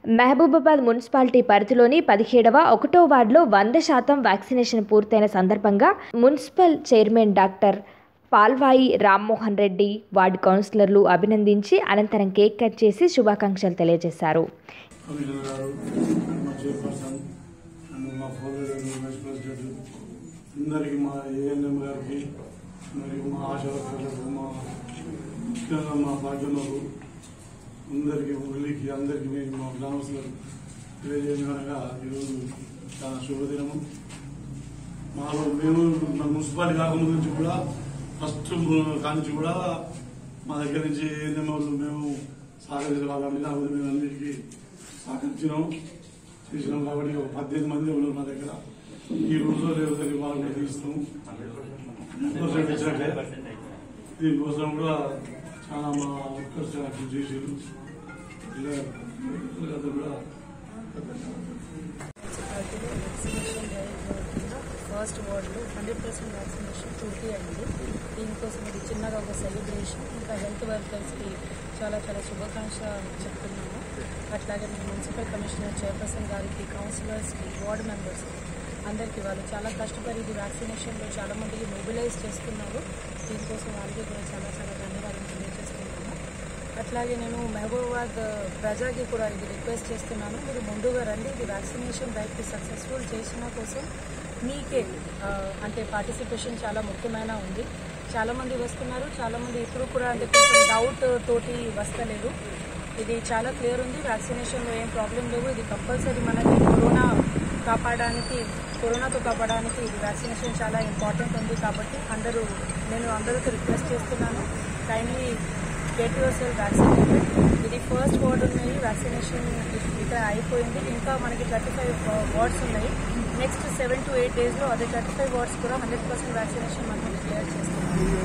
Mahabubabad municipality పరిధిలోని పదిహేడవ ఒకటో వార్డులో వంద శాతం వ్యాక్సినేషన్ పూర్తయిన సందర్భంగా municipal chairman doctor Palvai Rammohan Reddy ward కౌన్సిలర్లు అభినందించి అనంతరం కేక్ కట్ చేసి శుభాకాంక్షలు తెలియజేశారు కమిషనర్ గారు మా చైర్పర్సన్ అండ్ మా ఫోర్ వైస్ ప్రెసిడెంట్ అందరికీ మా ఏఎన్ఎం గారికి మరియు మా ఆశా వర్కర్లకు మా ముఖ్యంగా మా భాగ్యమ్మకు అందరికీ ఊళ్ళకి అందరికీ మేము మా గ్రామస్తులకు తెలియజేయగా ఈరోజు చాలా శుభదినము మాలో మేము మన మున్సిపాలిటీ కాకముందు నుంచి కూడా ఫస్ట్ కానించి కూడా మా దగ్గర నుంచి ఏఎన్ఎం వాళ్ళు మేము సహకరించిన వాళ్ళని కాకపోతే మేము అన్నిటికీ సహకరించినాం చేసినాం కాబట్టి ఒక పద్దెనిమిది మంది ఉన్నారు మా దగ్గర ఈ రోజు రేపు దగ్గర వాళ్ళకి కూడా తీస్తాం పర్సెంట్ ఇచ్చినట్లే దీనికోసం కూడా చాలా మా వర్కర్స్ చాలా కృషి చేసారు ఇలా వీళ్ళందరూ కూడా మున్సిపాలిటీలో వ్యాక్సినేషన్ డ్రైవ్ కింద ఫస్ట్ వార్డులో హండ్రెడ్ పర్సెంట్ వ్యాక్సినేషన్ పూర్తి అయింది దీనికోసం ఇది చిన్నగా ఒక సెలబ్రేషన్ ఇంకా హెల్త్ వర్కర్స్కి చాలా చాలా శుభాకాంక్ష చెప్తున్నాము అట్లాగే మన మున్సిపల్ కమిషనర్ చైర్పర్సన్ గారికి కౌన్సిలర్స్కి వార్డు మెంబర్స్కి అందరికీ వాళ్ళు చాలా కష్టపడి ఇది వ్యాక్సినేషన్లో చాలా మందికి మొబిలైజ్ చేస్తున్నారు దీనికోసం వాళ్ళకి కూడా చాలా చాలా ధన్యవాదాలు తెలియజేస్తున్నాము అట్లాగే నేను మహబూబాబాద్ ప్రజాకి కూడా ఇది రిక్వెస్ట్ చేస్తున్నాను మీరు ముందుగా రండి ఇది వ్యాక్సినేషన్ డ్రైవ్కి సక్సెస్ఫుల్ చేసిన కోసం మీకే ఆ, అంటే పార్టిసిపేషన్ చాలా ముఖ్యమైన ఉంది చాలామంది వస్తున్నారు చాలామంది ఇప్పుడు కూడా అంటే కొంచెం డౌట్ తోటి వస్తలేదు ఇది చాలా క్లియర్ ఉంది వ్యాక్సినేషన్లో ఏం ప్రాబ్లం లేవు ఇది కంపల్సరీ మనకి కరోనా కాపాడడానికి కరోనాతో కాపాడడానికి ఇది వ్యాక్సినేషన్ చాలా ఇంపార్టెంట్ ఉంది కాబట్టి అందరూ నేను అందరికీ రిక్వెస్ట్ చేస్తున్నాను kindly get yourself vaccinated ఇది ఫస్ట్ వార్డ్ ఉన్నాయి వ్యాక్సినేషన్ ఇక్కడ అయిపోయింది ఇంకా మనకి థర్టీ ఫైవ్ వార్డ్స్ ఉన్నాయి నెక్స్ట్ సెవెన్ టు ఎయిట్ డేస్లో అదే థర్టీ ఫైవ్ వార్డ్స్ కూడా హండ్రెడ్ పర్సెంట్ వ్యాక్సినేషన్ మనం క్లియర్ చేస్తున్నాం